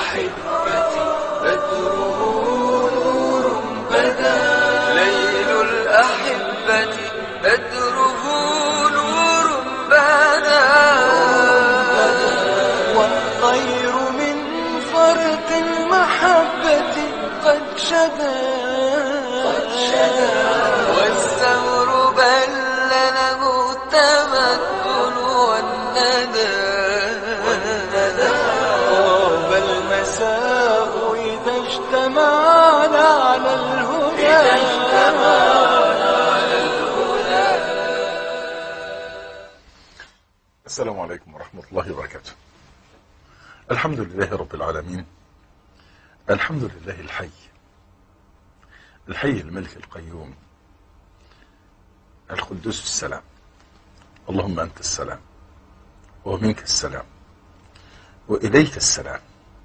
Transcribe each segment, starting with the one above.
الأحبة بدره نور بدا ليل الأحبة بدره نور بدا والطير من فرط المحبة قد شدا والثمر بل له التمكن والندى طاب المساء إذا اجتمعنا على الهدى إذا اجتمعنا على الهدى السلام عليكم ورحمة الله وبركاته الحمد لله رب العالمين الحمد لله الحي الحي الملك القيوم القدوس السلام اللهم أنت السلام ومنك السلام وإليك السلام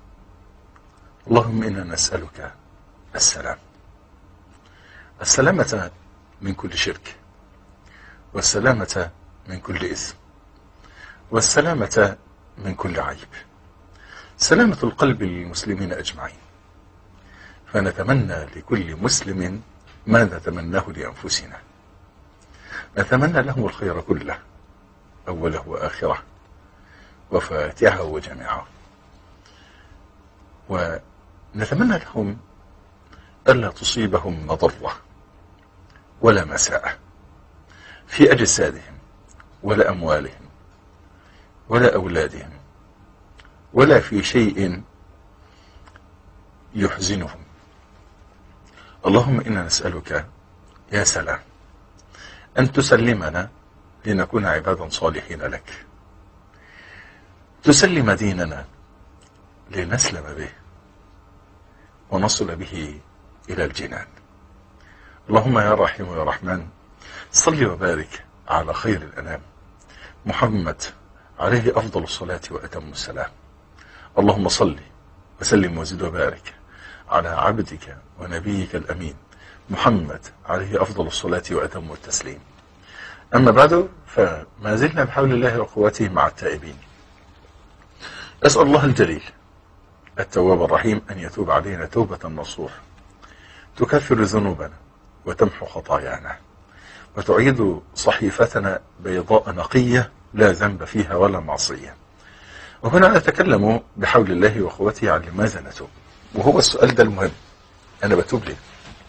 اللهم إنا نسألك السلام السلامة من كل شرك والسلامة من كل إثم والسلامة من كل عيب سلامة القلب للمسلمين أجمعين فنتمنى لكل مسلم ما نتمناه لأنفسنا نتمنى لهم الخير كله أوله وآخره وفاتحه وجميعه ونتمنى لهم ألا تصيبهم مضرة ولا مساءة في أجسادهم ولا أموالهم ولا أولادهم ولا في شيء يحزنهم اللهم إنا نسألك يا سلام أن تسلمنا لنكون عبادا صالحين لك تسلم ديننا لنسلم به ونصل به إلى الجنان اللهم يا رحيم يا رحمن صل وبارك على خير الأنام محمد عليه أفضل الصلاة وأتم السلام اللهم صل وسلم وزد وبارك على عبدك ونبيك الأمين محمد عليه أفضل الصلاة وأتم التسليم أما بعد فما زلنا بحول الله وقوته مع التائبين أسأل الله الجليل التواب الرحيم أن يتوب علينا توبة نصوح تكفر ذنوبنا وتمحو خطايانا وتعيد صحيفتنا بيضاء نقية لا ذنب فيها ولا معصية وهنا نتكلم بحول الله وقوته عن لماذا نتوب وهو السؤال ده المهم أنا بتوب ليه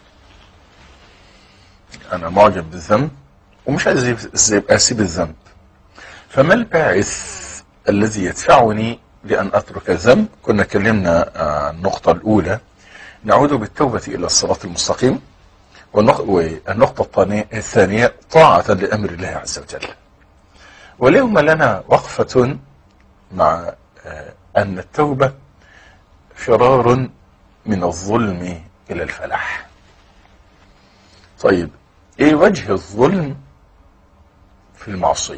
أنا معجب بالذنب ومش عايز أسيب الذنب فما الباعث الذي يدفعني لأن أترك الذنب كنا اتكلمنا عن النقطة الأولى نعود بالتوبة إلى الصراط المستقيم والنقطة الثانية طاعة لأمر الله عز وجل واليوم لنا وقفة مع أن التوبة فرار من الظلم إلى الفلاح طيب إيه وجه الظلم في المعصية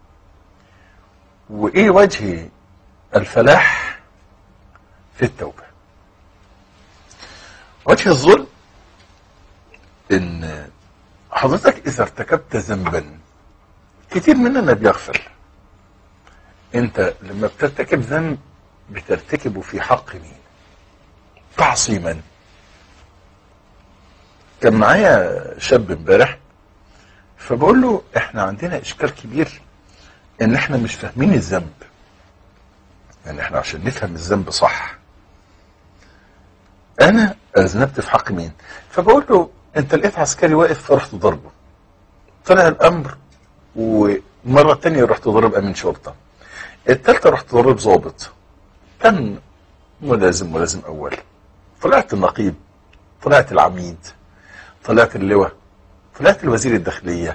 وإيه وجه الفلاح في التوبة وجه الظلم ان حضرتك اذا ارتكبت ذنبا كتير مننا بيغفل انت لما بترتكب ذنب بترتكبه في حق مين تعصي من كان معايا شاب امبارح فبقول له احنا عندنا اشكال كبير ان احنا مش فاهمين الذنب يعني احنا عشان نفهم الذنب صح انا اذنبت في حق مين فبقول له انت لقيت عسكري واقف فرحت ضربه طلع الامر ومرة تانية رحت ضرب امين شرطة التالتة رحت ضرب ضابط كان ملازم ملازم اول طلعت النقيب طلعت العميد طلعت اللواء طلعت الوزير الداخلية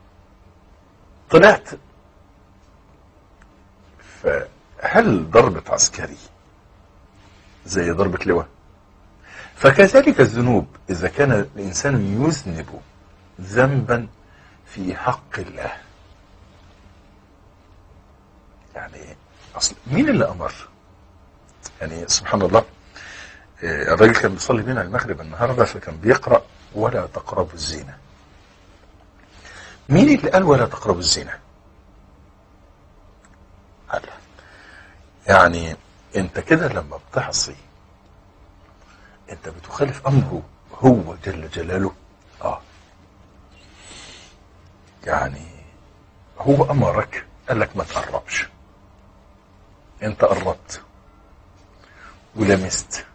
طلعت فهل ضربة عسكري زي ضربة لواء فكذلك الذنوب إذا كان الإنسان يذنب ذنبا في حق الله يعني أصل مين اللي أمر يعني سبحان الله الراجل كان بيصلي بينا المغرب النهاردة فكان بيقرأ ولا تقربوا الزنا مين اللي قال ولا تقربوا الزنا قال يعني انت كده لما بتعصي انت بتخالف امره هو جل جلاله اه يعني هو امرك قال لك ما تقربش انت قربت ولمست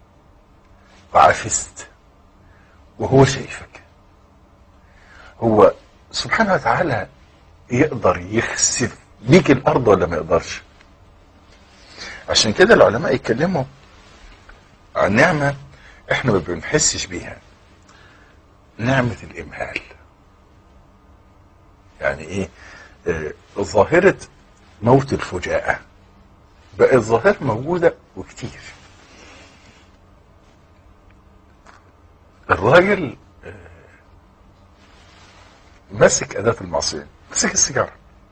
وعفست وهو شايفك هو سبحانه وتعالى يقدر يخسف بيك الارض ولا ما يقدرش عشان كده العلماء يتكلموا عن نعمة احنا ما بنحسش بيها نعمة الامهال يعني ايه آه، ظاهرة موت الفجاءة بقت ظاهرة موجودة وكتير الراجل آه، ماسك أداة المعصية ماسك السيجارة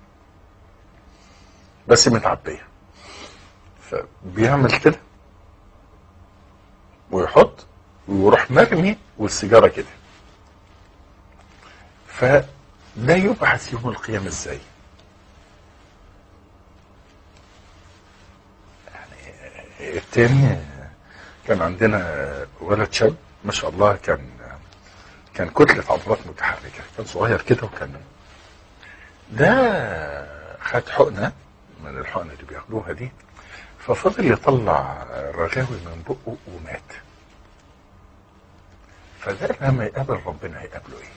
بس متعبية فبيعمل كده ويحط ويروح مرمي والسيجارة كده فده يبعث يوم القيامة ازاي يعني التاني كان عندنا ولد شاب ما شاء الله كان كان كتلة عضلات متحركة كان صغير كده وكان ده خد حقنة من الحقنة اللي بياخدوها دي ففضل يطلع رغاوي من بقه ومات فده لما يقابل ربنا هيقابله ايه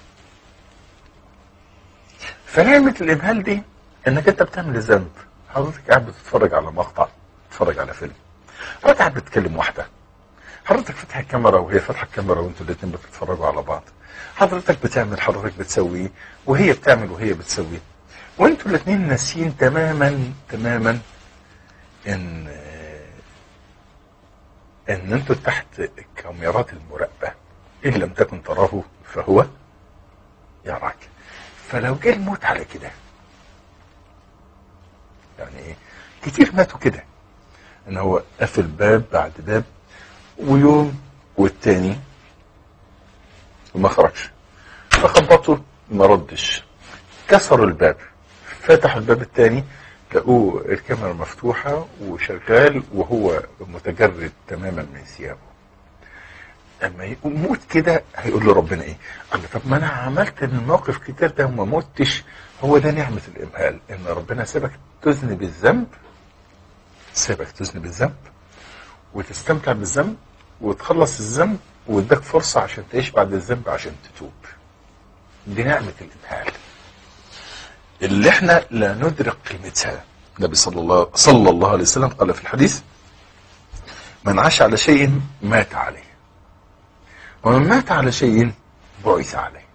فنعمة الإمهال دي إنك أنت بتعمل الذنب حضرتك قاعد بتتفرج على مقطع بتتفرج على فيلم حضرتك قاعد بتكلم واحدة حضرتك فاتحة الكاميرا وهي فاتحة الكاميرا وانتوا الاتنين بتتفرجوا على بعض حضرتك بتعمل حضرتك بتسويه وهي بتعمل وهي بتسويه وانتوا الاتنين ناسيين تماما تماما ان ان انتوا تحت كاميرات المراقبة ان لم تكن تراه فهو يراك فلو جه الموت على كده يعني ايه كتير ماتوا كده ان هو قفل باب بعد باب ويوم والتاني وما خرجش فخبطوا ما ردش كسروا الباب فتحوا الباب التاني لقوه الكاميرا مفتوحة وشغال وهو متجرد تماما من ثيابه اما يموت كده هيقول له ربنا ايه قال له طب ما انا عملت الموقف كتير ده وما متش هو ده نعمة الامهال ان ربنا سيبك تذنب الذنب سيبك تذنب الذنب وتستمتع بالذنب وتخلص الذنب واداك فرصة عشان تعيش بعد الذنب عشان تتوب دي نعمة الامهال اللي احنا لا ندرك قيمتها النبي صلى الله صلى الله عليه وسلم قال في الحديث من عاش على شيء مات عليه ومن مات على شيء بعث عليه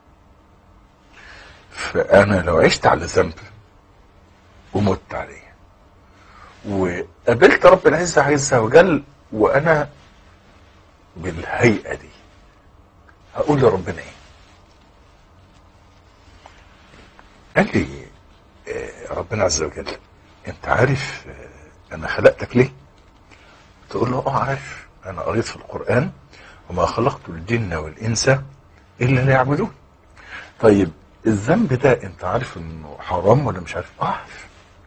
فأنا لو عشت على ذنب ومت عليه وقابلت رب العزة عز وجل وأنا بالهيئة دي هقول لربنا إيه؟ قال لي آه، ربنا عز وجل أنت عارف آه، أنا خلقتك ليه؟ تقول له اه عارف انا قريت في القرآن وما خلقت الجن والانس الا ليعبدون طيب الذنب ده انت عارف انه حرام ولا مش عارف اه عارف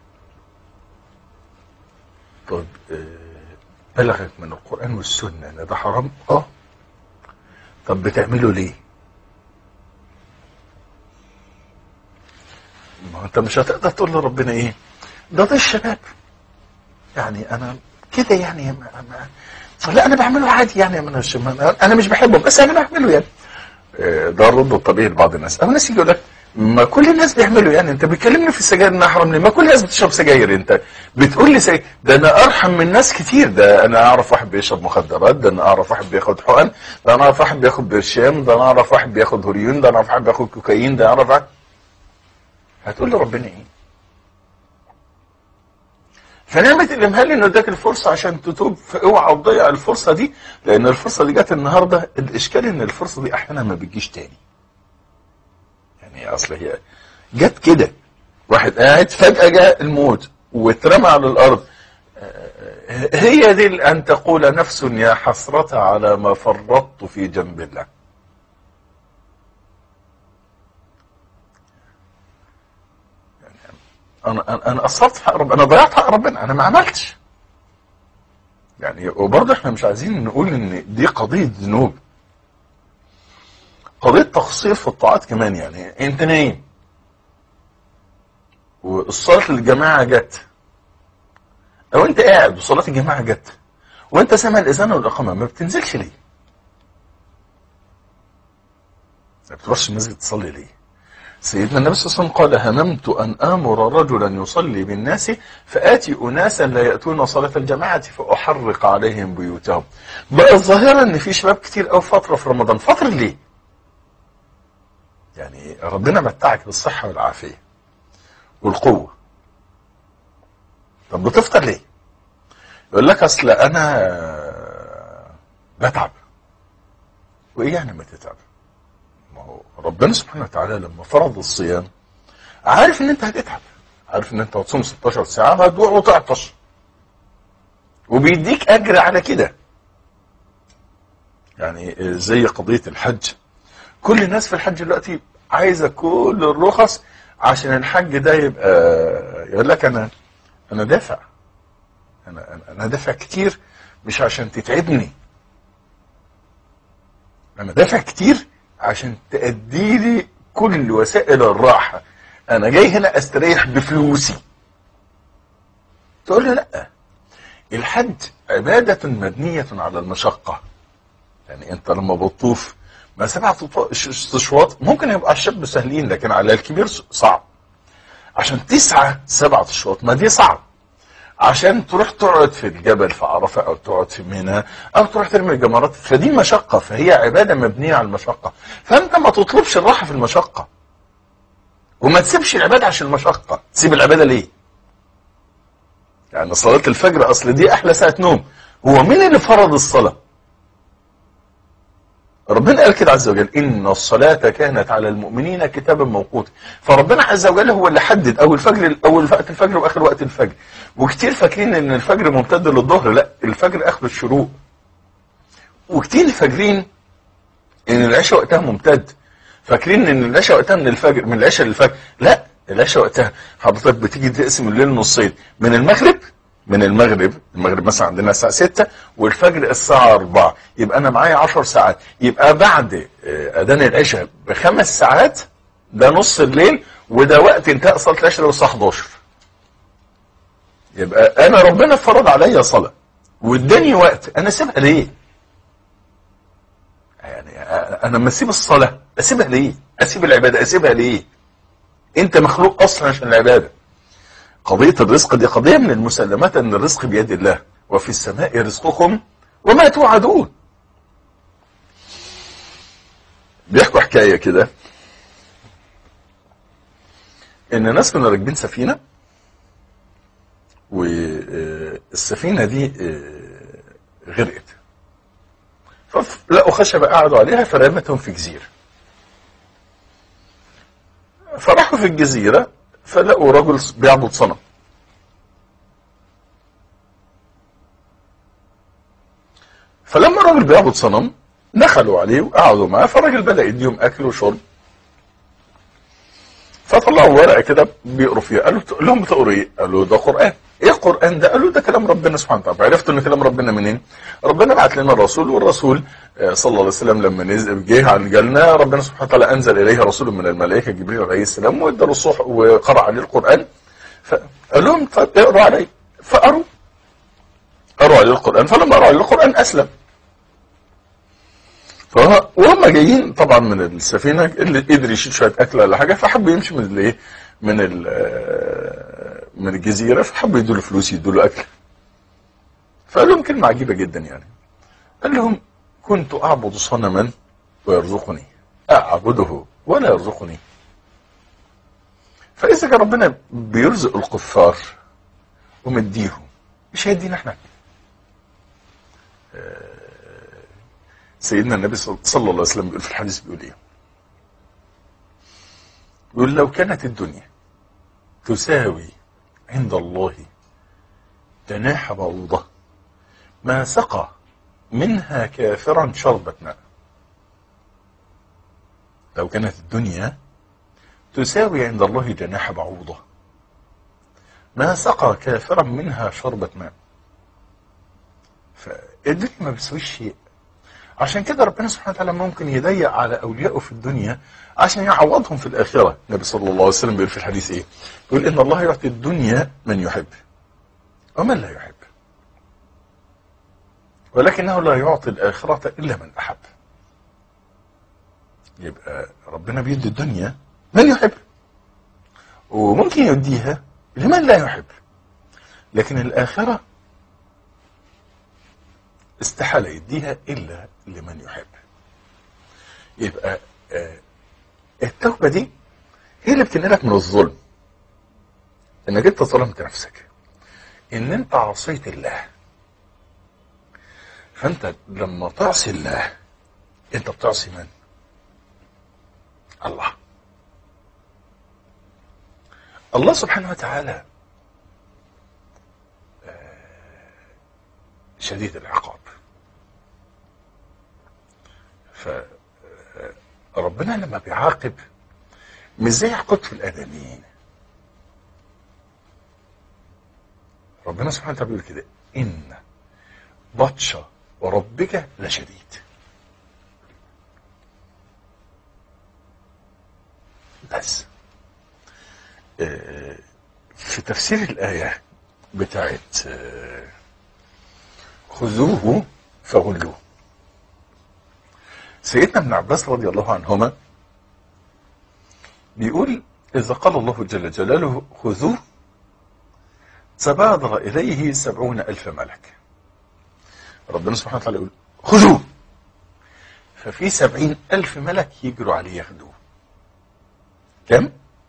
طيب آه، بلغك من القرآن والسنة ان ده حرام اه طب بتعمله ليه ما انت مش هتقدر تقول لربنا ايه ده ده الشباب يعني انا كده يعني ما ما لا انا بعمله عادي يعني انا مش انا مش بحبه بس انا بعمله يعني آه، ده الرد الطبيعي لبعض الناس اما الناس يجي يقول لك ما كل الناس بيعملوا يعني انت بتكلمني في السجاير انها حرام ليه ما كل الناس بتشرب سجاير انت بتقول لي سجاير ده انا ارحم من ناس كتير ده انا اعرف واحد بيشرب مخدرات ده انا اعرف واحد بياخد حقن ده انا اعرف واحد بياخد برشام ده انا اعرف واحد بياخد هوريون ده انا اعرف واحد بياخد كوكايين ده انا اعرف واحد هتقول لي ربنا ايه فنعمة الإمهال إنه اداك الفرصة عشان تتوب فاوعى تضيع الفرصة دي لأن الفرصة دي جت النهاردة الإشكال إن الفرصة دي أحيانا ما بتجيش تاني. يعني أصل هي جت كده واحد قاعد فجأة جاء الموت واترمى على الأرض آه، هي دي أن تقول نفس يا حسرة على ما فرطت في جنب الله. انا انا انا قصرت في حق ربنا انا ضيعت حق ربنا انا ما عملتش يعني وبرضه احنا مش عايزين نقول ان دي قضيه ذنوب قضيه تقصير في الطاعات كمان يعني انت نايم والصلاه الجماعه جت او انت قاعد وصلاه الجماعه جت وانت سامع الاذان والاقامه ما بتنزلش ليه؟ ما بتروحش المسجد تصلي ليه؟ سيدنا النبي صلى الله عليه وسلم قال هممت ان امر رجلا يصلي بالناس فاتي اناسا لا ياتون صلاه الجماعه فاحرق عليهم بيوتهم. بقى الظاهره ان في شباب كتير قوي فتره في رمضان، فتره ليه؟ يعني ربنا متعك بالصحه والعافيه والقوه. طب بتفطر ليه؟ يقول لك اصل انا بتعب. وايه يعني ما تتعب؟ ما هو ربنا سبحانه وتعالى لما فرض الصيام عارف ان انت هتتعب عارف ان انت هتصوم 16 ساعه هتجوع وتعطش وبيديك اجر على كده يعني زي قضيه الحج كل الناس في الحج دلوقتي عايزه كل الرخص عشان الحج ده يبقى يقول لك انا انا دافع انا أنا- انا دافع كتير مش عشان تتعبني انا دافع كتير عشان تأدي لي كل وسائل الراحة انا جاي هنا استريح بفلوسي تقول لي لا الحج عبادة مبنية على المشقة يعني انت لما بتطوف ما سبعة اشواط ممكن يبقى على الشاب سهلين لكن على الكبير صعب عشان تسعة سبعة اشواط ما دي صعب عشان تروح تقعد في الجبل في عرفه او تقعد في منى او تروح ترمي الجمرات فدي مشقه فهي عباده مبنيه على المشقه فانت ما تطلبش الراحه في المشقه وما تسيبش العباده عشان المشقه تسيب العباده ليه؟ يعني صلاه الفجر اصل دي احلى ساعه نوم هو مين اللي فرض الصلاه؟ ربنا قال كده عز وجل ان الصلاه كانت على المؤمنين كتابا موقوتا فربنا عز وجل هو اللي حدد اول فجر اول وقت الفجر واخر وقت الفجر وكتير فاكرين ان الفجر ممتد للظهر لا الفجر اخر الشروق وكتير فاكرين ان العشاء وقتها ممتد فاكرين ان العشاء وقتها من الفجر من العشاء للفجر لا العشاء وقتها حضرتك بتيجي تقسم الليل نصين من المغرب من المغرب المغرب مثلا عندنا الساعة 6 والفجر الساعة 4 يبقى أنا معايا 10 ساعات يبقى بعد آه، أذان العشاء بخمس ساعات ده نص الليل وده وقت انتهاء صلاة العشاء الساعة 11 يبقى أنا ربنا فرض عليا صلاة واداني وقت أنا سيبها ليه؟ يعني أ- أنا لما أسيب الصلاة أسيبها ليه؟ أسيب العبادة أسيبها ليه؟ أنت مخلوق أصلا عشان العبادة قضية الرزق دي قضية من المسلمات أن الرزق بيد الله وفي السماء رزقكم وما توعدون بيحكوا حكاية كده إن ناس كانوا راكبين سفينة والسفينة دي آه، غرقت فلقوا خشبة قعدوا عليها فرمتهم في جزيرة فراحوا في الجزيرة فلقوا رجل بيعبد صنم فلما الراجل بيعبد صنم دخلوا عليه وقعدوا معاه فالراجل بدأ يديهم أكل وشرب فطلعوا ورقة كده بيقروا فيها قالوا قال لهم بتقروا ايه؟ قالوا ده قرآن ايه القرآن ده؟ قالوا ده كلام ربنا سبحانه وتعالى عرفتوا ان كلام ربنا منين؟ ربنا بعت لنا الرسول والرسول آه، صلى الله عليه وسلم لما نزل جه عن جالنا ربنا سبحانه وتعالى انزل اليه رسول من الملائكه جبريل عليه السلام وادى له الصح وقرأ عليه القرآن فقال لهم طب اقروا عليه فقروا قروا عليه القرآن فلما قرأوا عليه القرآن أسلم فهو وهم جايين طبعا من السفينه اللي قدر يشيل شويه اكل ولا حاجه فحب يمشي من الايه من ال- آه، من الجزيره فحبوا يدوا له فلوس يدوا له اكل فقال لهم كلمه عجيبه جدا يعني قال لهم كنت اعبد صنما ويرزقني اعبده ولا يرزقني فاذا كان ربنا بيرزق الكفار ومديهم مش هيدينا احنا سيدنا النبي صلى صلى الله عليه وسلم بيقول في الحديث بيقول ايه؟ بيقول لو كانت الدنيا تساوي عند الله جناح بعوضة ما سقى منها كافرا شربة ماء لو كانت الدنيا تساوي عند الله جناح بعوضة ما سقى كافرا منها شربة ماء فالدنيا ما بتسويش شيء عشان كده ربنا سبحانه وتعالى ممكن يضيق على اوليائه في الدنيا عشان يعوضهم في الاخره النبي صلى الله عليه وسلم بيقول في الحديث ايه بيقول ان الله يعطي الدنيا من يحب ومن لا يحب ولكنه لا يعطي الاخره الا من احب يبقى ربنا بيدي الدنيا من يحب وممكن يديها لمن لا يحب لكن الآخرة استحالة يديها إلا لمن يحب يبقى آه، التوبة دي هي اللي بتنقلك من الظلم انك انت ظلمت نفسك ان انت عصيت الله فانت لما تعصي الله انت بتعصي من الله الله سبحانه وتعالى آه، شديد العقاب فربنا لما بيعاقب مش زي عقوبة الآدميين ربنا سبحانه وتعالى بيقول كده إن بطش وربك لشديد بس آه، في تفسير الآية بتاعت آه، خذوه فغلوه سيدنا ابن عباس رضي الله عنهما بيقول إذا قال الله جل جلاله خذوه تبادر إليه سبعون ألف ملك ربنا سبحانه وتعالى يقول خذوه ففي سبعين ألف ملك يجروا عليه ياخدوه كم؟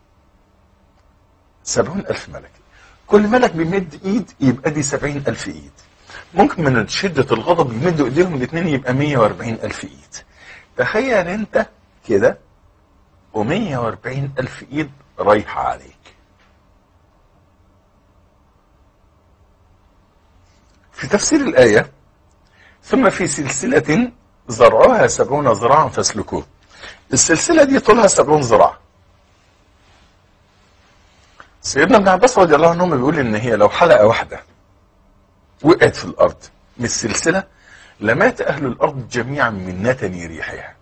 سبعون ألف ملك كل ملك بيمد ايد يبقى دي سبعين ألف ايد ممكن من شدة الغضب يمدوا ايديهم الاثنين يبقى مية واربعين ألف ايد تخيل انت كده ومية واربعين ألف ايد رايحة عليك في تفسير الآية ثم في سلسلة زرعها سبعون ذراعا فاسلكوه السلسلة دي طولها سبعون ذراع سيدنا ابن عباس رضي الله عنه بيقول ان هي لو حلقة واحدة وقعت في الارض من السلسلة لمات اهل الارض جميعا من نتن ريحها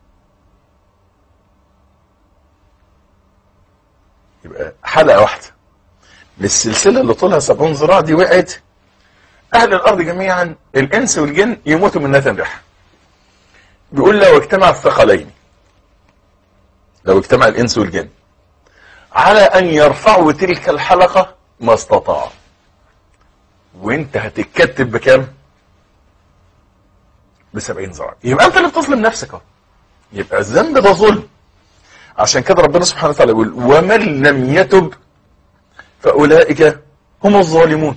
يبقى حلقة واحدة من السلسلة اللي طولها 70 ذراع دي وقعت اهل الارض جميعا الانس والجن يموتوا من نتن ريحها بيقول لو اجتمع الثقلين لو اجتمع الانس والجن على ان يرفعوا تلك الحلقة ما استطاعوا وانت هتتكتب بكام بسبعين ذراع يبقى انت اللي بتظلم نفسك اهو يبقى الذنب ده ظلم عشان كده ربنا سبحانه وتعالى يقول ومن لم يتب فاولئك هم الظالمون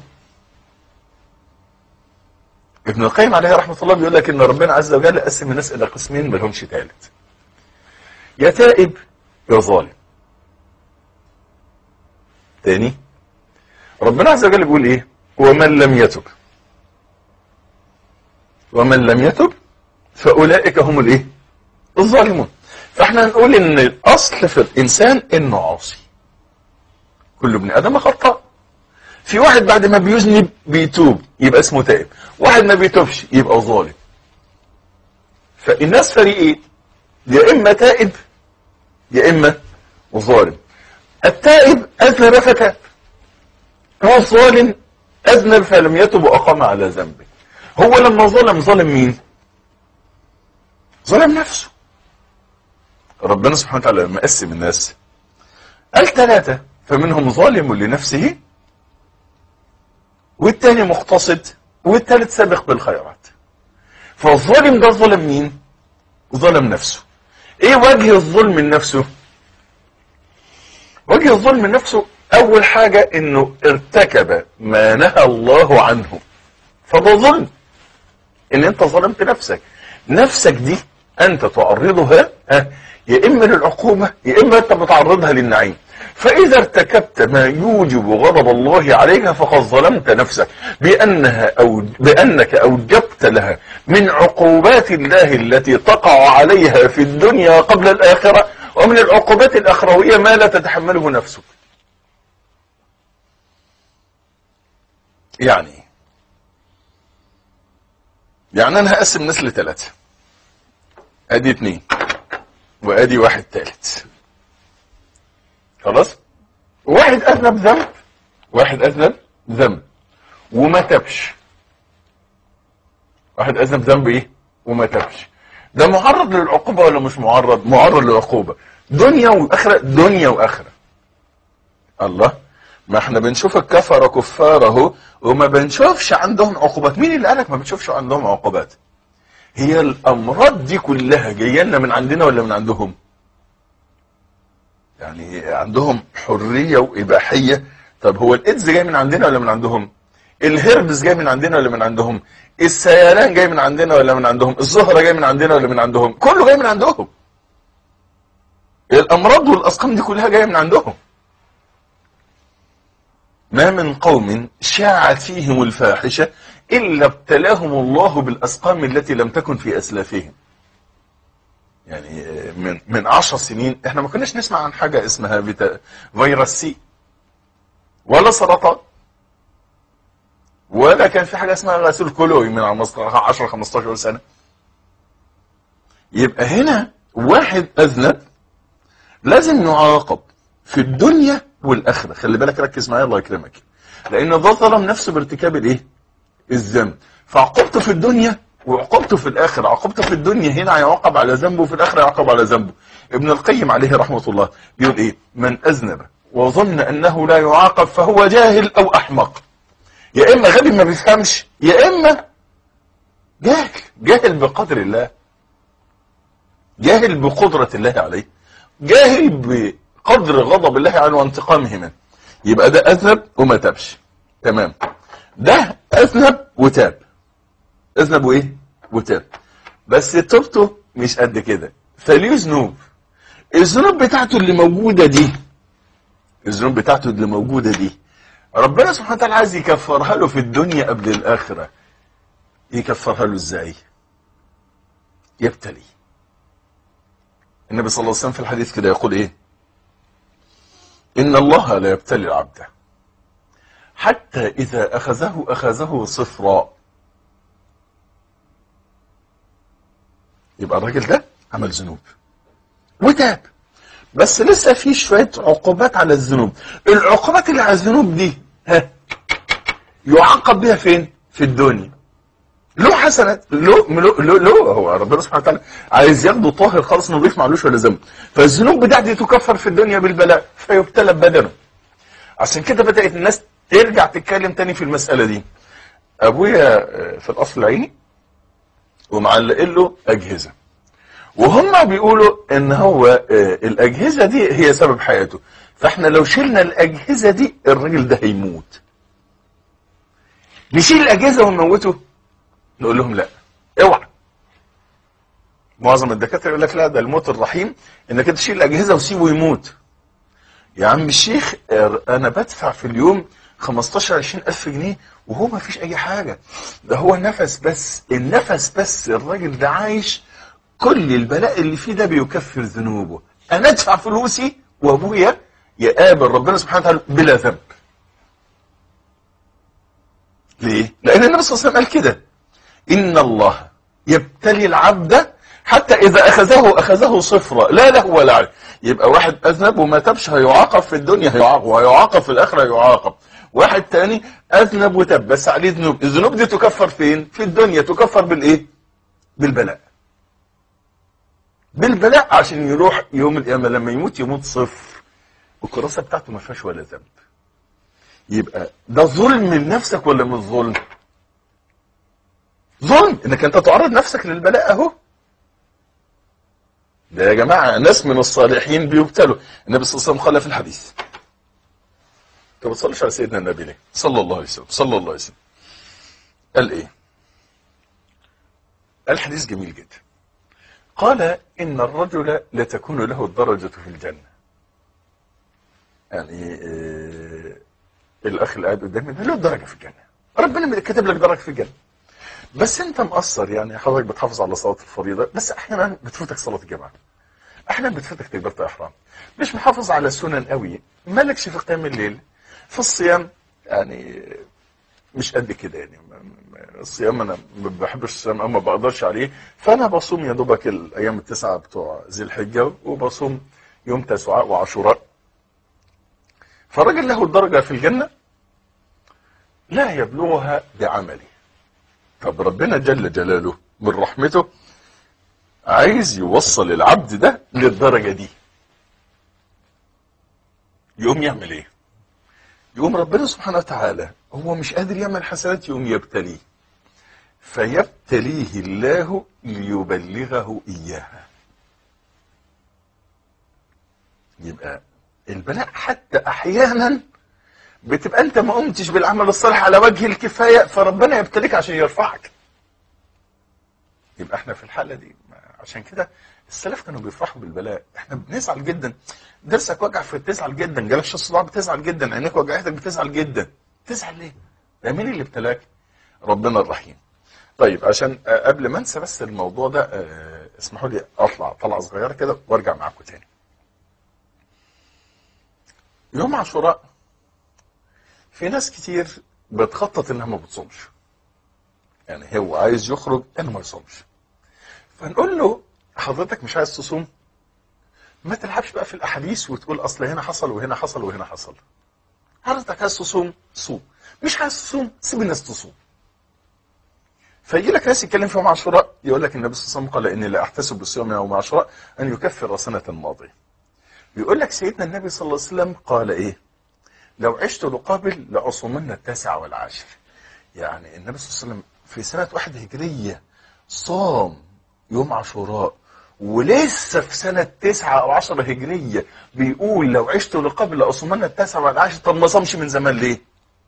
ابن القيم عليه رحمه الله بيقول لك ان ربنا عز وجل قسم الناس الى قسمين ما لهمش ثالث يا تائب يا ظالم تاني ربنا عز وجل بيقول ايه ومن لم يتب ومن لم يتب فاولئك هم الايه الظالمون فاحنا نقول ان الاصل في الانسان انه عاصي كل ابن ادم خطاء في واحد بعد ما بيذنب بيتوب يبقى اسمه تائب واحد ما بيتوبش يبقى ظالم فالناس فريقين يا اما تائب يا اما ظالم التائب اذنب فتاب هو الظالم اذنب فلم يتب واقام على ذنبه هو لما ظلم ظلم مين ظلم نفسه ربنا سبحانه وتعالى لما قسم الناس قال ثلاثة فمنهم ظالم لنفسه والتاني مقتصد والتالت سابق بالخيرات فالظالم ده ظلم مين ظلم نفسه ايه وجه الظلم من نفسه وجه الظلم من نفسه اول حاجة انه ارتكب ما نهى الله عنه فده ظلم ان انت ظلمت نفسك نفسك دي انت تعرضها ها يا اما للعقوبة يا اما انت بتعرضها للنعيم فاذا ارتكبت ما يوجب غضب الله عليك فقد ظلمت نفسك بانها او بانك اوجبت لها من عقوبات الله التي تقع عليها في الدنيا قبل الاخره ومن العقوبات الاخرويه ما لا تتحمله نفسك يعني يعني انا هقسم الناس لثلاثه ادي اتنين وادي واحد تالت خلاص واحد اذنب ذنب واحد اذنب ذنب وما تبش واحد اذنب ذنب ايه وما تبش ده معرض للعقوبه ولا مش معرض معرض للعقوبه دنيا واخره دنيا واخره الله ما احنا بنشوف الكفره كفار اهو وما بنشوفش عندهم عقوبات مين اللي قالك ما بتشوفش عندهم عقوبات هي الامراض دي كلها جايه لنا من عندنا ولا من عندهم يعني عندهم حريه واباحيه طب هو الايدز جاي من عندنا ولا من عندهم الهربس جاي من عندنا ولا من عندهم السيلان جاي من عندنا ولا من عندهم الزهره جاي من عندنا ولا من عندهم كله جاي من عندهم الامراض والاسقام دي كلها جايه من عندهم ما من قوم شاعت فيهم الفاحشه الا ابتلاهم الله بالاسقام التي لم تكن في اسلافهم يعني من من عشر سنين احنا ما كناش نسمع عن حاجه اسمها فيتا فيروس سي ولا سرطان ولا كان في حاجه اسمها غسيل كلوي من 10 15 سنه يبقى هنا واحد اذنب لازم يعاقب في الدنيا والاخره خلي بالك ركز معايا الله يكرمك لان ده ظلم نفسه بارتكاب الايه الذنب فعقوبته في الدنيا وعقوبته في الاخره عقوبته في الدنيا هنا هيعاقب على ذنبه وفي الاخره يعاقب على ذنبه ابن القيم عليه رحمه الله بيقول ايه من اذنب وظن انه لا يعاقب فهو جاهل او احمق يا اما غبي ما بيفهمش يا اما جاهل جاهل بقدر الله جاهل بقدرة الله عليه جاهل بقدر غضب الله عنه وانتقامه منه يبقى ده اذنب وما تابش تمام ده اذنب وتاب اذنب وايه وتاب بس توبته مش قد كده فليه ذنوب الذنوب بتاعته اللي موجوده دي الذنوب بتاعته اللي موجوده دي ربنا سبحانه وتعالى عايز يكفرها له في الدنيا قبل الاخره يكفرها له ازاي يبتلي النبي صلى الله عليه وسلم في الحديث كده يقول ايه ان الله لا يبتلي العبد حتى اذا اخذه اخذه صفرا يبقى الراجل ده عمل ذنوب وتاب بس لسه في شويه عقوبات على الذنوب العقوبات اللي على الذنوب دي ها يعاقب بها فين في الدنيا له حسنات له له له, له هو ربنا سبحانه وتعالى عايز ياخده طاهر خالص نظيف معلوش ولا ذنب فالذنوب بتاعتي تكفر في الدنيا بالبلاء فيبتلى ببدنه عشان كده بدات الناس ترجع تتكلم تاني في المساله دي ابويا في الاصل العيني ومعلقين له اجهزه وهم بيقولوا ان هو الاجهزه دي هي سبب حياته فاحنا لو شلنا الاجهزه دي الراجل ده هيموت نشيل الاجهزه ونموته نقول لهم لا اوعى معظم الدكاتره يقول لك لا ده الموت الرحيم انك انت تشيل الاجهزه وسيبه يموت يا عم الشيخ انا بدفع في اليوم 15 20 الف جنيه وهو ما فيش اي حاجه ده هو نفس بس النفس بس الراجل ده عايش كل البلاء اللي فيه ده بيكفر ذنوبه انا ادفع فلوسي وابويا يقابل ربنا سبحانه وتعالى بلا ذنب ليه لان النبي صلى الله عليه وسلم قال كده ان الله يبتلي العبد حتى اذا اخذه اخذه صفرا لا له ولا عليه يبقى واحد اذنب وما تبش هيعاقب في الدنيا هيعاقب وهيعاقب في الاخره هيعاقب واحد تاني اذنب وتب بس عليه ذنوب الذنوب دي تكفر فين في الدنيا تكفر بالايه بالبلاء بالبلاء عشان يروح يوم القيامه لما يموت يموت صفر الكراسه بتاعته ما فيهاش ولا ذنب يبقى ده ظلم من نفسك ولا مش ظلم ظلم انك انت تعرض نفسك للبلاء اهو ده يا جماعه ناس من الصالحين بيبتلوا النبي صلى الله عليه وسلم قال في الحديث انت ما بتصليش على سيدنا النبي ليه صلى الله عليه وسلم صلى الله عليه وسلم قال ايه قال حديث جميل جدا قال ان الرجل لتكون له الدرجه في الجنه يعني آه الاخ اللي قاعد قدامي له درجه في الجنه ربنا كاتب لك درجه في الجنه بس انت مقصر يعني حضرتك بتحافظ على صلاه الفريضه بس احيانا بتفوتك صلاه الجماعه احيانا بتفوتك تكبيره الاحرام مش محافظ على السنن قوي مالكش في قيام الليل في الصيام يعني مش قد كده يعني ما- ما- الصيام انا ما بحبش الصيام أو ما بقدرش عليه فانا بصوم يا دوبك الايام التسعه بتوع ذي الحجه وبصوم يوم تسعاء وعاشوراء فالراجل له الدرجه في الجنه لا يبلغها بعمله طب ربنا جل جلاله من رحمته عايز يوصل العبد ده للدرجه دي يقوم يعمل ايه يقوم ربنا سبحانه وتعالى هو مش قادر يعمل حسنات يقوم يبتليه فيبتليه الله ليبلغه اياها يبقى البلاء حتى احيانا بتبقى انت ما قمتش بالعمل الصالح على وجه الكفايه فربنا يبتليك عشان يرفعك يبقى احنا في الحاله دي ما- عشان كده السلف كانوا بيفرحوا بالبلاء احنا بنزعل جدا درسك وجع فبتزعل جدا جالك شخص صداع بتزعل جدا عينيك وجعتك بتزعل جدا تزعل ليه ده مين اللي ابتلاك ربنا الرحيم طيب عشان آه، قبل ما انسى بس الموضوع ده آه، اسمحوا لي اطلع طلعه صغيره كده وارجع معاكم تاني يوم عاشوراء في ناس كتير بتخطط انها ما بتصومش يعني هو عايز يخرج انه ما يصومش فنقول له حضرتك مش عايز تصوم ما تلعبش بقى في الاحاديث وتقول اصل هنا حصل وهنا حصل وهنا حصل حضرتك عايز تصوم صوم مش عايز تصوم سيب الناس تصوم فيجي لك ناس يتكلم في يوم عاشوراء يقول لك النبي صلى الله عليه وسلم قال اني لا احتسب بالصيام يوم عاشوراء ان يكفر سنه ماضيه بيقول لك سيدنا النبي صلى الله عليه وسلم قال ايه لو عشت لقابل لاصومن التاسع والعاشر يعني النبي صلى الله عليه وسلم في سنه واحد هجريه صام يوم عاشوراء ولسه في سنة تسعة أو عشرة هجرية بيقول لو عشت لقبل لأصومن التاسع والعاشر طب ما صامش من زمان ليه؟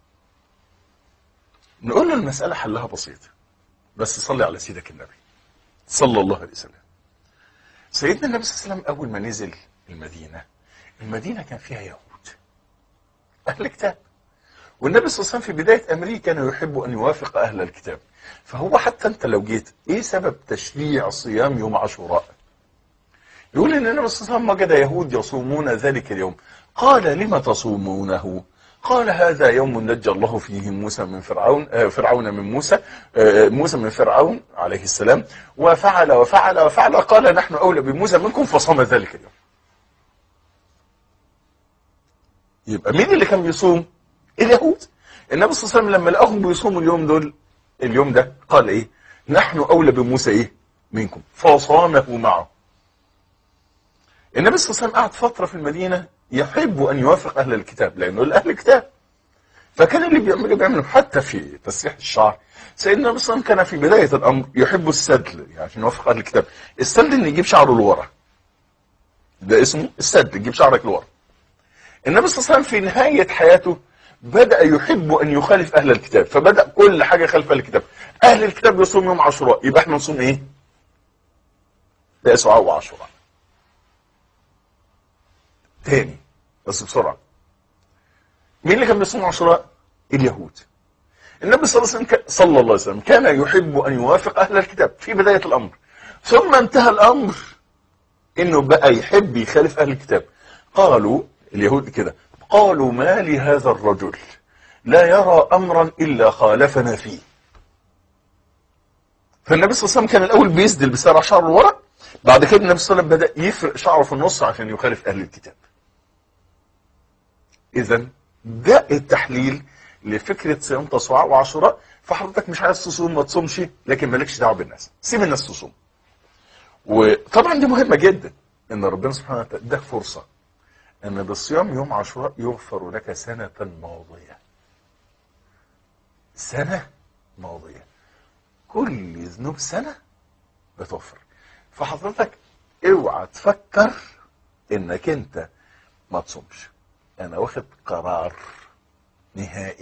نقول له المسألة حلها بسيط بس صلي على سيدك النبي صلى الله عليه وسلم سيدنا النبي صلى الله عليه وسلم أول ما نزل المدينة المدينة كان فيها يهود أهل كتاب والنبي صلى الله عليه وسلم في بداية أمره كان يحب أن يوافق أهل الكتاب فهو حتى أنت لو جيت إيه سبب تشريع صيام يوم عاشوراء يقول ان النبي صلى الله عليه وسلم وجد يهود يصومون ذلك اليوم قال لم تصومونه قال هذا يوم نجى الله فيه موسى من فرعون آه فرعون من موسى آه موسى من فرعون عليه السلام وفعل وفعل وفعل قال نحن اولى بموسى منكم فصام ذلك اليوم يبقى مين اللي كان بيصوم اليهود النبي صلى الله عليه وسلم لما لقاهم بيصوموا اليوم دول اليوم ده قال ايه نحن اولى بموسى ايه منكم فصامه معه النبي صلى الله عليه وسلم قعد فترة في المدينة يحب أن يوافق أهل الكتاب لأنه الأهل الكتاب فكان اللي بيعمله بيعمله حتى في تسريح الشعر سيدنا النبي صلى الله عليه وسلم كان في بداية الأمر يحب السدل يعني عشان يوافق أهل الكتاب السدل إن يجيب شعره لورا ده اسمه السدل يجيب شعرك لورا النبي صلى الله عليه وسلم في نهاية حياته بدأ يحب أن يخالف أهل الكتاب فبدأ كل حاجة خلف أهل الكتاب أهل الكتاب يصوم يوم عاشوراء يبقى احنا نصوم إيه؟ تسعة وعاشوراء تاني بس بسرعة مين اللي كان بيصوم عاشوراء اليهود النبي صلى الله عليه وسلم صلى الله عليه وسلم كان يحب أن يوافق أهل الكتاب في بداية الأمر ثم انتهى الأمر إنه بقى يحب يخالف أهل الكتاب قالوا اليهود كده قالوا ما لهذا الرجل لا يرى أمرا إلا خالفنا فيه فالنبي صلى الله عليه وسلم كان الأول بيسدل بسرعة شعره لورا بعد كده النبي صلى الله عليه وسلم بدأ يفرق شعره في النص عشان يخالف أهل الكتاب إذا ده التحليل لفكرة صيام تسوع وعاشوراء فحضرتك مش عايز تصوم ما تصومش لكن مالكش دعوة بالناس سيب الناس تصوم وطبعا دي مهمة جدا ان ربنا سبحانه وتعالى اداك فرصة ان بالصيام يوم عاشوراء يغفر لك سنة ماضية سنة ماضية كل ذنوب سنة بتغفر فحضرتك اوعى تفكر انك انت ما تصومش انا واخد قرار نهائي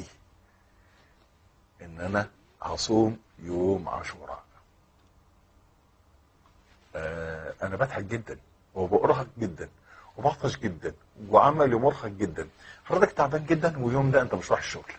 ان انا هصوم يوم عاشوراء آه انا بضحك جدا وبأرهق جدا وبعطش جدا وعملي مرهق جدا حضرتك تعبان جدا ويوم ده انت مش رايح الشغل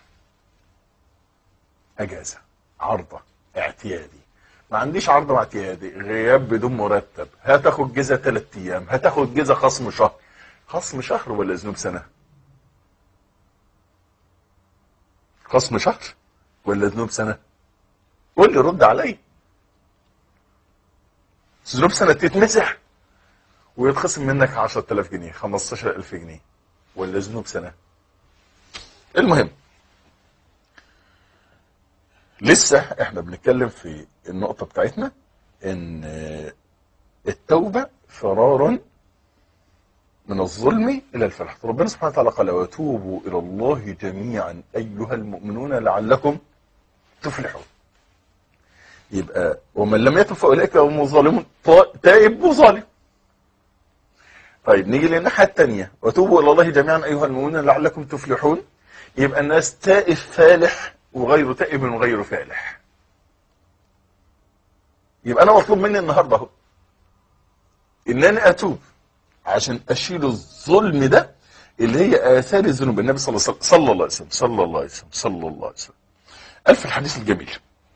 اجازه عارضه اعتيادي ما عنديش عرض اعتيادي غياب بدون مرتب هتاخد جزء ثلاث ايام هتاخد جزء خصم شهر خصم شهر ولا ذنوب سنه خصم شهر ولا ذنوب سنة قول لي رد علي ذنوب سنة تتمسح ويتخصم منك 10000 جنيه 15000 جنيه ولا ذنوب سنة المهم لسه احنا بنتكلم في النقطة بتاعتنا ان التوبة فرار من الظلم الى الفلاح ربنا سبحانه وتعالى قال وتوبوا الى الله جميعا ايها المؤمنون لعلكم تفلحون يبقى ومن لم يتب فاولئك هم الظالمون تائب وظالم طيب نيجي للناحيه الثانيه وتوبوا الى الله جميعا ايها المؤمنون لعلكم تفلحون يبقى الناس تائب فالح وغير تائب وغير فالح يبقى انا مطلوب مني النهارده اهو ان انا اتوب عشان اشيل الظلم ده اللي هي اثار الذنوب النبي صلى الله عليه وسلم صلى الله عليه وسلم صلى الله عليه وسلم صلى الله عليه وسلم قال في الحديث الجميل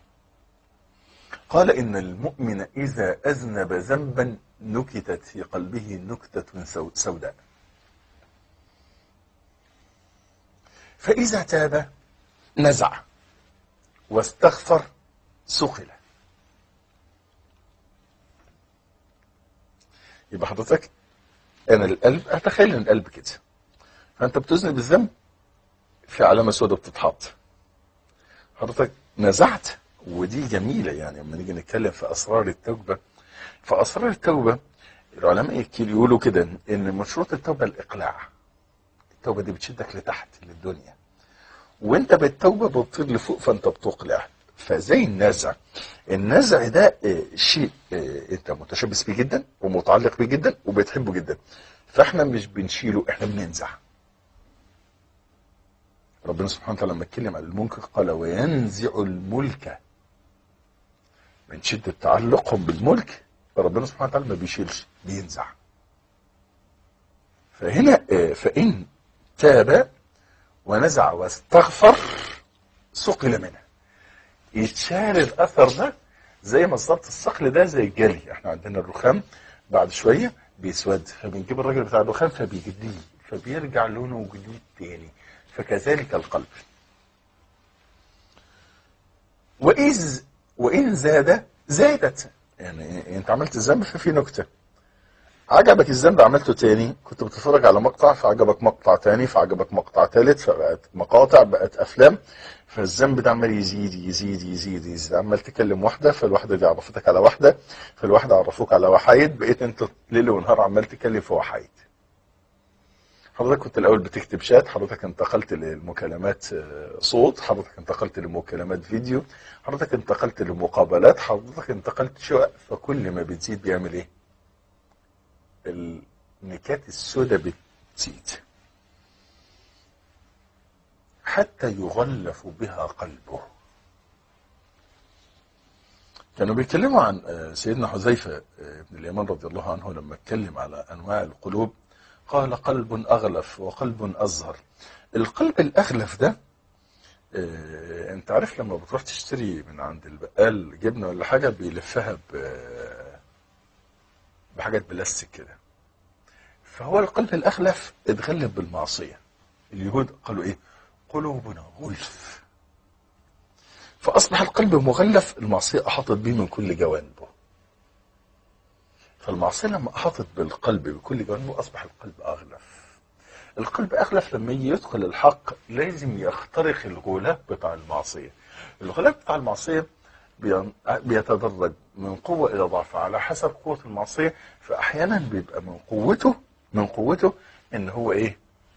قال ان المؤمن اذا اذنب ذنبا نكتت في قلبه نكتة سوداء فاذا تاب نزع واستغفر سقل يبقى حضرتك انا القلب اتخيل ان القلب كده فانت بتذنب الذنب في علامه سوداء بتتحط حضرتك نزعت ودي جميله يعني لما نيجي نتكلم في اسرار التوبه في اسرار التوبه العلماء كتير يقولوا كده ان من شروط التوبه الاقلاع التوبه دي بتشدك لتحت للدنيا وانت بالتوبه بتطير لفوق فانت بتقلع فزي النزع النزع ده شيء انت متشبث بيه جدا ومتعلق بيه جدا وبتحبه جدا فاحنا مش بنشيله احنا بننزع ربنا سبحانه وتعالى لما اتكلم عن المنكر قال وينزع الملك من شدة تعلقهم بالملك فربنا سبحانه وتعالى ما بيشيلش بينزع فهنا فإن تاب ونزع واستغفر سقل منه يتشال الاثر ده زي ما بالظبط الصقل ده زي الجلي احنا عندنا الرخام بعد شويه بيسود فبنجيب الراجل بتاع الرخام فبيجديه فبيرجع لونه جديد تاني فكذلك القلب وإذ وإن زاد زادت يعني انت عملت الذنب ففي نكته عجبك الذنب عملته تاني كنت بتتفرج على مقطع فعجبك مقطع تاني فعجبك مقطع تالت فبقت مقاطع بقت افلام فالذنب ده عمال يزيد يزيد يزيد يزيد عمال تكلم واحده فالواحده دي عرفتك على واحده فالواحده عرفوك على وحايد بقيت انت ليل ونهار عمال تتكلم في وحايد حضرتك كنت الاول بتكتب شات حضرتك انتقلت للمكالمات صوت حضرتك انتقلت لمكالمات فيديو حضرتك انتقلت لمقابلات حضرتك انتقلت شقق فكل ما بتزيد بيعمل ايه النكات السوداء بتزيد حتى يغلف بها قلبه كانوا بيتكلموا عن سيدنا حذيفة بن اليمان رضي الله عنه لما اتكلم على أنواع القلوب قال قلب أغلف وقلب أزهر القلب الأغلف ده انت عارف لما بتروح تشتري من عند البقال جبنة ولا حاجة بيلفها بحاجات بلاستيك كده فهو القلب الأخلف اتغلب بالمعصية اليهود قالوا ايه قلوبنا غلف فأصبح القلب مغلف المعصية أحاطت به من كل جوانبه فالمعصية لما أحاطت بالقلب بكل جوانبه أصبح القلب أغلف القلب أغلف لما يجي يدخل الحق لازم يخترق الغلاف بتاع المعصية الغلاف بتاع المعصية بيتدرج من قوة إلى ضعف على حسب قوة المعصية فأحيانا بيبقى من قوته من قوته إن هو إيه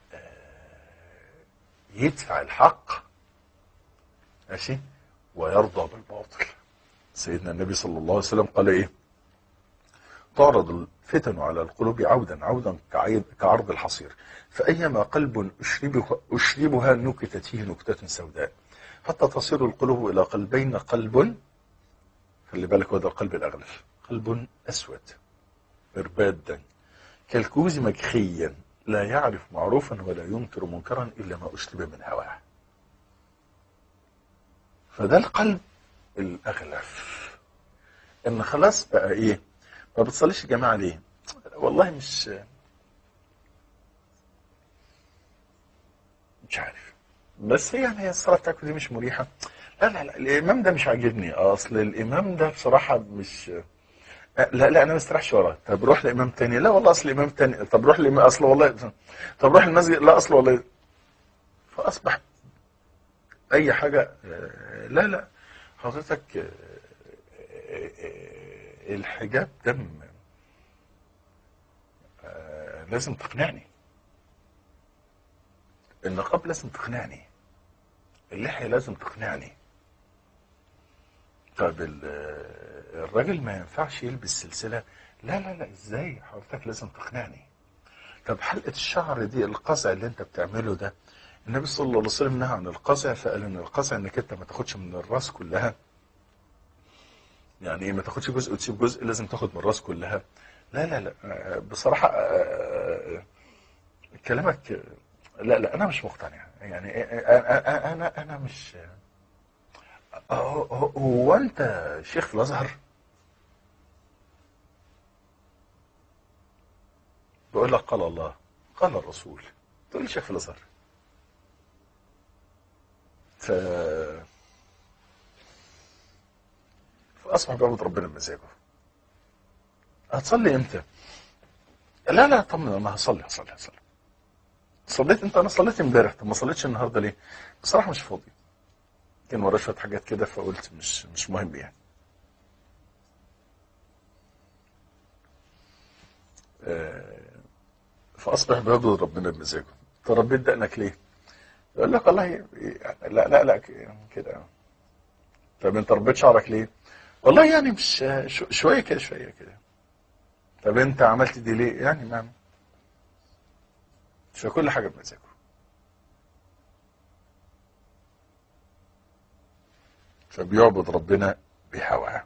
يدفع الحق ماشي ويرضى بالباطل سيدنا النبي صلى الله عليه وسلم قال ايه تعرض الفتن على القلوب عودا عودا كعرض الحصير فأيما قلب أشربه أشربها نكتت فيه نكتة سوداء حتى تصير القلوب إلى قلبين قلب خلي بالك هذا القلب الأغلف قلب أسود مربادا كالكوز مكخيا لا يعرف معروفا ولا ينكر منكرا إلا ما أشرب من هواه فده القلب الأغلف إن خلاص بقى إيه ما بتصليش يا جماعة ليه والله مش مش عارف بس يعني هي الصلاة بتاعتكم دي مش مريحة لا لا لا الامام ده مش عاجبني اصل الامام ده بصراحه مش لا لا انا ما استريحش وراه طب روح لامام تاني لا والله اصل امام تاني طب روح لامام اصل والله طب روح المسجد لا اصل والله فاصبح اي حاجه آه، لا لا حضرتك آه، آه، آه، الحجاب ده م- آه، لازم تقنعني النقاب لازم تقنعني اللحية لازم تقنعني طب ال- الراجل ما ينفعش يلبس سلسلة لا لا لا ازاي حضرتك لازم تقنعني طب حلقة الشعر دي القزع اللي انت بتعمله ده النبي صلى الله عليه وسلم نهى عن القزع فقال ان القزع انك انت ما تاخدش من الراس كلها يعني ايه ما تاخدش جزء وتسيب جزء لازم تاخد من الراس كلها لا لا لا آه، بصراحة آه، آه، كلامك آه، لا لا انا مش مقتنع يعني آه، آه، آه، انا انا مش آه، هو هو انت شيخ في الازهر بقول لك قال الله قال الرسول تقول لي شيخ في الازهر ف فاصبح بيعبد ربنا بمزاجه هتصلي امتى؟ لا لا طمن ما هصلي هصلي هصلي صليت انت انا صليت امبارح طب ما صليتش النهارده ليه؟ بصراحه مش فاضي كان ورايا شويه حاجات كده فقلت مش مش مهم يعني آه، فاصبح بيعبد ربنا بمزاجه تربيت دقنك ليه؟ يقول لك والله لا لا لا كده طب انت ربيت شعرك ليه؟ والله يعني مش شو- شويه كده شويه كده طب انت عملت دي ليه؟ يعني ما مش كل حاجه بمزاجه فبيعبد ربنا بهواه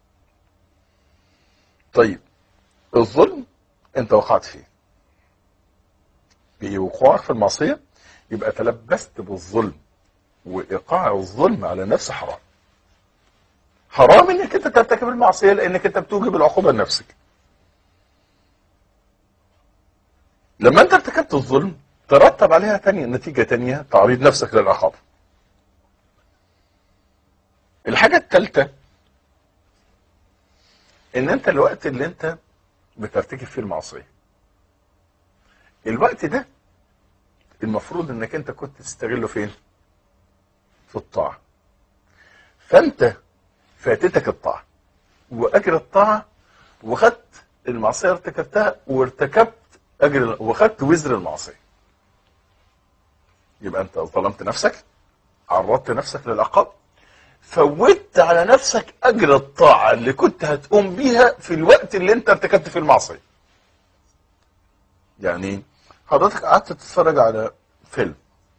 طيب الظلم انت وقعت فيه بوقوعك في المعصيه يبقى تلبست بالظلم وايقاع الظلم على نفس حرام حرام انك انت ترتكب المعصيه لانك انت بتوجب العقوبه لنفسك لما انت ارتكبت الظلم ترتب عليها تانية نتيجة تانية تعريض نفسك للعقاب الحاجة الثالثة ان انت الوقت اللي انت بترتكب فيه المعصية الوقت ده المفروض انك انت كنت تستغله فين في الطاعة فانت فاتتك الطاعة واجر الطاعة وخدت المعصية ارتكبتها وارتكبت اجر وخدت وزر المعصية يبقى انت ظلمت نفسك عرضت نفسك للعقاب فوتت على نفسك اجر الطاعة اللي كنت هتقوم بيها في الوقت اللي انت ارتكبت فيه المعصية يعني حضرتك قعدت تتفرج على فيلم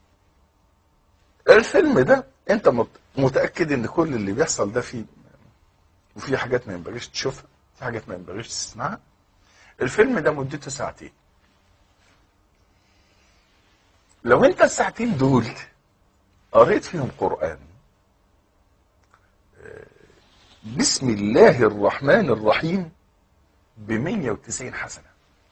الفيلم ده انت مت- متاكد ان كل اللي بيحصل ده فيه وفي حاجات ما ينبغيش تشوفها في حاجات ما ينبغيش تسمعها الفيلم ده مدته ساعتين لو انت الساعتين دول قريت فيهم قرآن آه، بسم الله الرحمن الرحيم ب 190 حسنة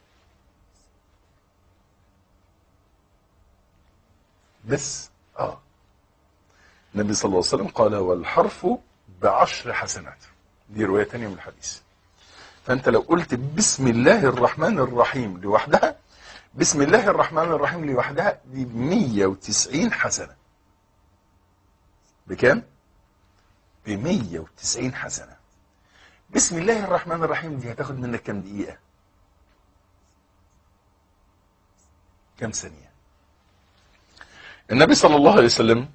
بس اه النبي صلى الله عليه وسلم قال والحرف بعشر حسنات دي رواية تانية من الحديث فانت لو قلت بسم الله الرحمن الرحيم لوحدها بسم الله الرحمن الرحيم لوحدها دي 190 حسنة بكام؟ ب 190 حسنة بسم الله الرحمن الرحيم دي هتاخد منك كام دقيقة؟ كام ثانية؟ النبي صلى الله عليه وسلم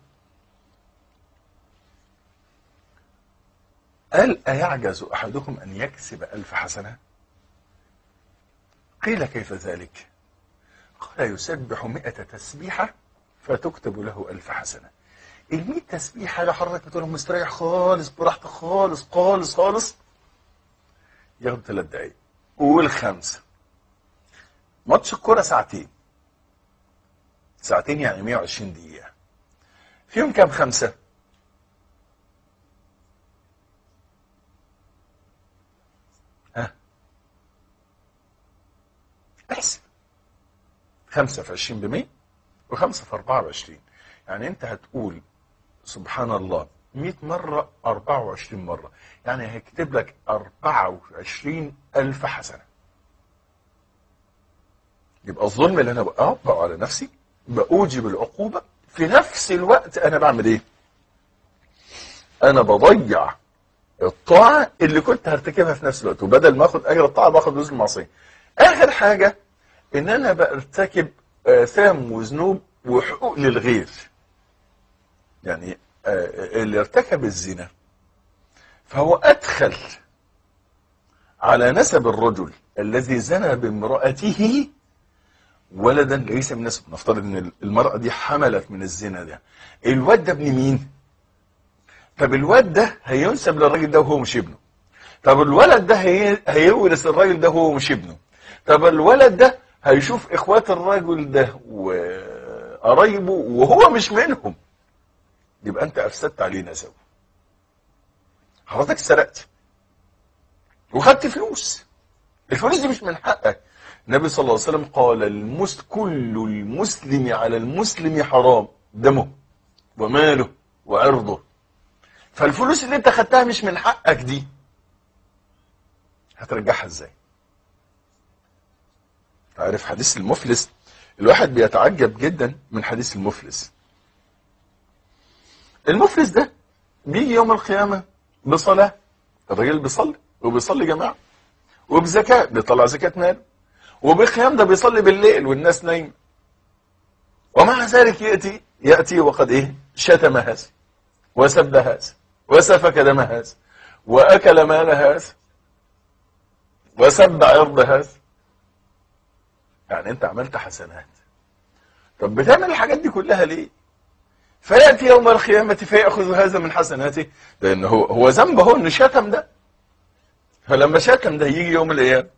قال أيعجز أحدكم أن يكسب ألف حسنة قيل كيف ذلك قال يسبح مئة تسبيحة فتكتب له ألف حسنة المئة تسبيحة لو حضرتك بتقولهم مستريح خالص براحتك خالص خالص خالص ياخد ثلاث دقايق قول خمسة ماتش الكورة ساعتين ساعتين يعني 120 دقيقة فيهم كام خمسة؟ ها احسب خمسة في عشرين بمية وخمسة في أربعة وعشرين يعني أنت هتقول سبحان الله 100 مرة 24 مرة يعني هيكتب لك 24 ألف حسنة يبقى الظلم اللي أنا بقطعه على نفسي بأوجب العقوبة في نفس الوقت أنا بعمل إيه؟ أنا بضيع الطاعة اللي كنت هرتكبها في نفس الوقت وبدل ما اخد اجر الطاعة باخد جزء المعصية. اخر حاجة ان انا برتكب اثام وذنوب وحقوق للغير. يعني آه، اللي ارتكب الزنا فهو ادخل على نسب الرجل الذي زنى بامرأته ولدا ليس من نسب نفترض ان المرأة دي حملت من الزنا ده الواد ده ابن مين؟ طب الواد ده هينسب للراجل ده وهو مش ابنه طب الولد ده هي... هيورث الراجل ده وهو مش ابنه طب الولد ده هيشوف اخوات الراجل ده وقرايبه وهو مش منهم يبقى انت افسدت عليه نسبه حضرتك سرقت وخدت فلوس الفلوس دي مش من حقك النبي صلى الله عليه وسلم قال المس كل المسلم على المسلم حرام دمه وماله وعرضه فالفلوس اللي انت خدتها مش من حقك دي هترجعها ازاي عارف حديث المفلس الواحد بيتعجب جدا من حديث المفلس المفلس ده بيجي يوم القيامة بصلاة الراجل بيصلي وبيصلي جماعة وبزكاة بيطلع زكاة ماله وبالقيام ده بيصلي بالليل والناس نايمة ومع ذلك يأتي يأتي وقد ايه شتم هذا وسب هذا وسفك دم هذا وأكل مال هذا وسب عرض هذا يعني انت عملت حسنات طب بتعمل الحاجات دي كلها ليه فيأتي يوم القيامة فيأخذ هذا من حسناته لأن هو هو ذنبه هو إنه شتم ده فلما شتم ده يجي يوم القيامة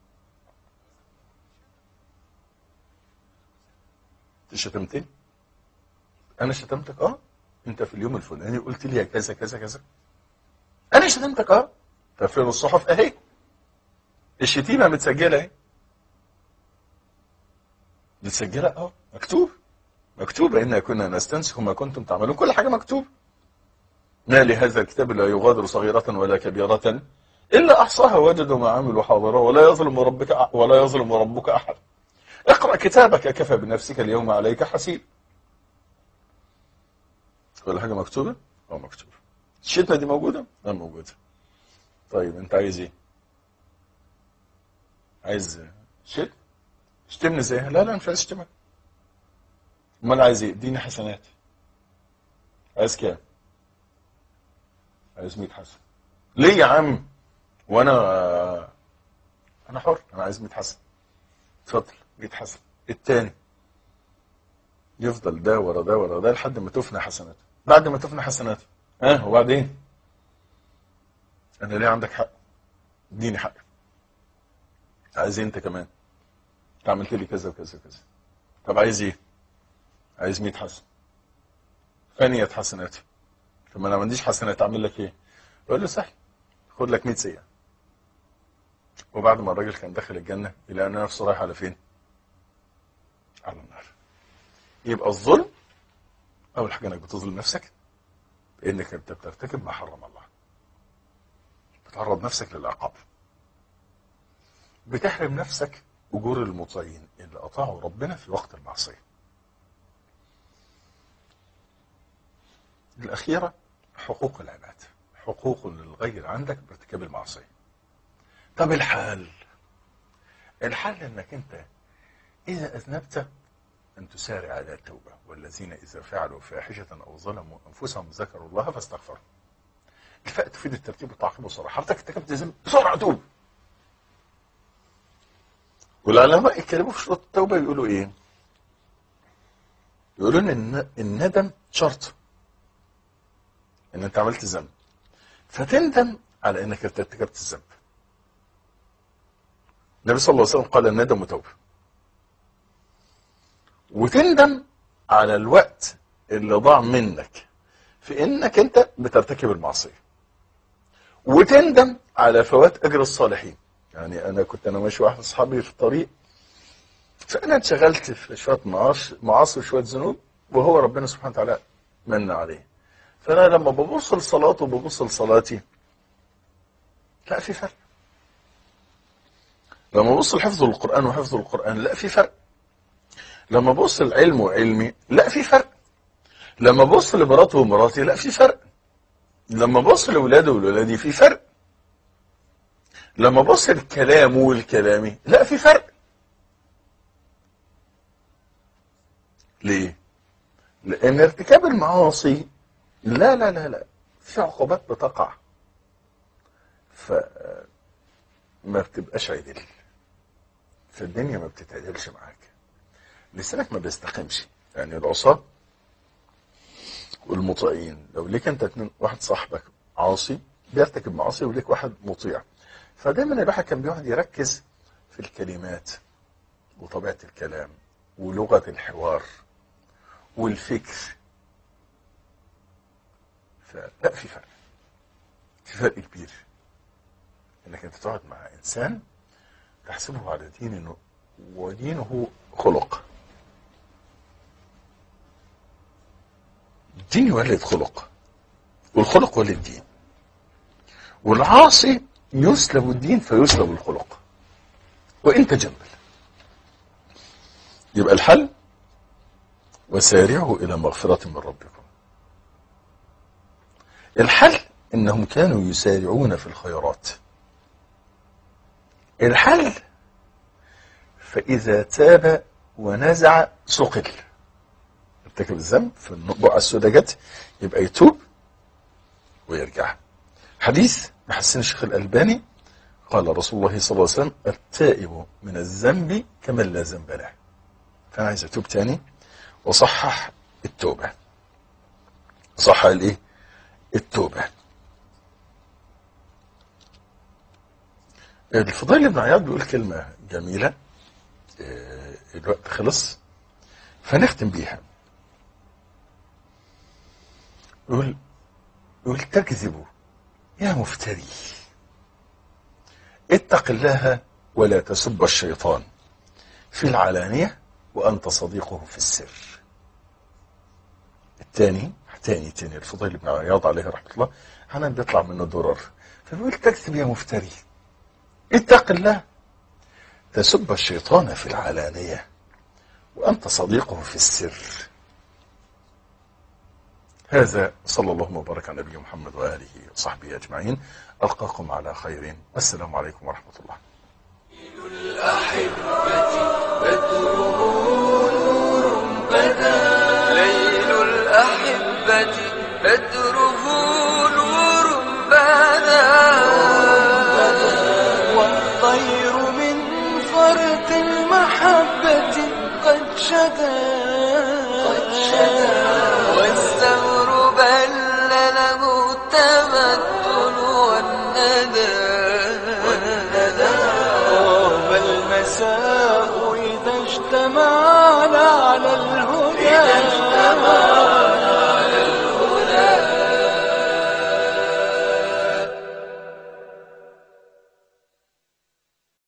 انت شتمتني انا شتمتك اه انت في اليوم الفلاني قلت لي كذا كذا كذا انا شتمتك اه طب فين الصحف اهي الشتيمه متسجله اهي متسجله اه مكتوب مكتوب إنا كنا نستنسخ ما كنتم تعملون كل حاجة مكتوب ما لهذا الكتاب لا يغادر صغيرة ولا كبيرة إلا أحصاها وجدوا ما عملوا حاضرا ولا يظلم ربك ولا يظلم ربك أحد اقرأ كتابك كفى بنفسك اليوم عليك حسيب كل حاجة مكتوبة؟ اه مكتوبة الشتمة دي موجودة؟ اه موجودة طيب انت عايز ايه؟ عايز شتم؟ اشتمني ازاي؟ لا لا مش عايز اشتمك امال عايز ايه؟ اديني حسنات عايز كام؟ عايز 100 حسن ليه يا عم؟ وانا انا حر انا عايز 100 حسن اتفضل 100 حسن التاني يفضل ده ورا ده ورا ده لحد ما تفنى حسناته بعد ما تفنى حسناته ها وبعدين انا ليه عندك حق اديني حق عايز إيه انت كمان انت عملت لي كذا وكذا وكذا طب عايز ايه عايز 100 حسن فانية حسناتي طب ما انا ما عنديش حسنات اعمل لك ايه يقول له سهل خد لك 100 سيئة وبعد ما الراجل كان داخل الجنة يلاقي ان نفسه رايح على فين على النار يبقى الظلم اول حاجة انك بتظلم نفسك بانك انت بترتكب ما حرم الله بتعرض نفسك للعقاب بتحرم نفسك اجور المطيعين اللي اطاعوا ربنا في وقت المعصيه الأخيرة حقوق العباد حقوق للغير عندك بارتكاب المعصية طب الحل الحل انك انت اذا اذنبت ان تسارع على التوبة والذين اذا فعلوا فاحشة او ظلموا انفسهم ذكروا الله فاستغفروا الفاء تفيد الترتيب والتعقيب والصراحة حضرتك ارتكبت ذنب بسرعة توب والعلماء يتكلموا في شروط التوبة يقولوا ايه يقولوا ان الندم شرط ان انت عملت ذنب فتندم على انك ارتكبت الذنب النبي صلى الله عليه وسلم قال الندم توبه وتندم على الوقت اللي ضاع منك في انك انت بترتكب المعصيه وتندم على فوات اجر الصالحين يعني انا كنت انا ماشي واحد اصحابي في الطريق فانا انشغلت في شويه معاصي معاصي وشويه ذنوب وهو ربنا سبحانه وتعالى من عليه فانا لما ببص لصلاته وببص لصلاتي لا في فرق لما ببص لحفظ القران وحفظ القران لا في فرق لما ببص لعلم وعلمي لا في فرق لما ببص لمراته ومراتي لا في فرق لما ببص لاولاده وولادي في فرق لما ببص لكلامه والكلامي لا في فرق ليه لان ارتكاب المعاصي لا لا لا لا في عقوبات بتقع ف ما بتبقاش عدل فالدنيا ما بتتعدلش معاك لسانك ما بيستقيمش يعني العصاة والمطيعين لو ليك انت اتنين واحد صاحبك عاصي بيرتكب معاصي وليك واحد مطيع فدايما الواحد كان بيقعد يركز في الكلمات وطبيعة الكلام ولغة الحوار والفكر فلا في فرق في فرق كبير انك انت تقعد مع انسان تحسبه على دين انه ودينه خلق الدين يولد خلق والخلق ولد دين والعاصي يسلب الدين فيسلب الخلق وان تجمل يبقى الحل وسارعوا الى مغفرة من ربكم الحل انهم كانوا يسارعون في الخيرات الحل فاذا تاب ونزع سقل ارتكب الذنب في النقبة السوداء جت يبقى يتوب ويرجع حديث محسن الشيخ الألباني قال رسول الله صلى الله عليه وسلم التائب من الذنب كمن لا ذنب له فأنا عايز أتوب تاني وصحح التوبة صحح الايه التوبة الفضيل بن عياض بيقول كلمة جميلة آه، الوقت خلص فنختم بيها يقول يقول تكذب يا مفتري اتق الله ولا تسب الشيطان في العلانية وأنت صديقه في السر الثاني تاني تاني الفضيل بن عياض عليه رحمة الله حنان بيطلع منه درر فبيقول تكذب يا مفتري اتق الله تسب الشيطان في العلانية وأنت صديقه في السر هذا صلى الله وبارك على نبينا محمد وآله وصحبه أجمعين ألقاكم على خير والسلام عليكم ورحمة الله ليل الأحبة بدره نور بدا والطير من فرط المحبة قد شدا والثمر بل له التمثل والندى طاب المساء إذا اجتمعنا على الهدى